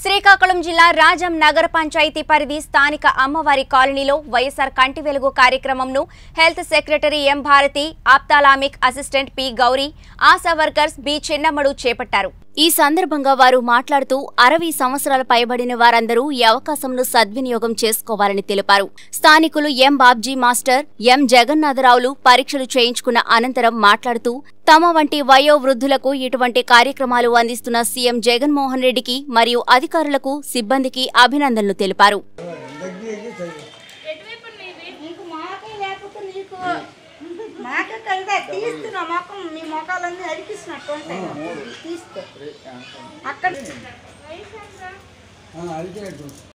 శ్రీకాకుళం జిల్లా రాజం నగర పంచాయతీ పరిధి స్థానిక అమ్మవారి కాలనీలో వైఎస్ఆర్ కంటి వెలుగు కార్యక్రమంను health secretary M Bharati ophthalmic assistant P Gauri ASHA workers B Chinnammadu చేపట్టారు ఈ సందర్భంగా వారు మాట్లాడుతూ అరవై సంవత్సరాల పైబడిన వారందరూ ఈ అవకాశంను సద్వినియోగం చేసుకోవాలని తెలిపారు స్థానికులు ఎం బాబ్జీ మాస్టర్ ఎం జగన్నాథరావులు పరీక్షలు చేయించుకున్న అనంతరం మాట్లాడుతూ తమ వంటి వయోవృద్ధులకు ఇటువంటి కార్యక్రమాలు అందిస్తున్న సీఎం జగన్మోహన్ రెడ్డికి మరియు అధికారులకు సిబ్బందికి అభినందనలు తెలిపారు నీకు మాకే లేకపోతే నీకు మాకే కదా తీస్తున్నా మొఖం మీ మొఖాలన్నీ అరికిస్తున్నట్టు ఉంటాయి తీస్తే అక్కడ అడిగినట్టు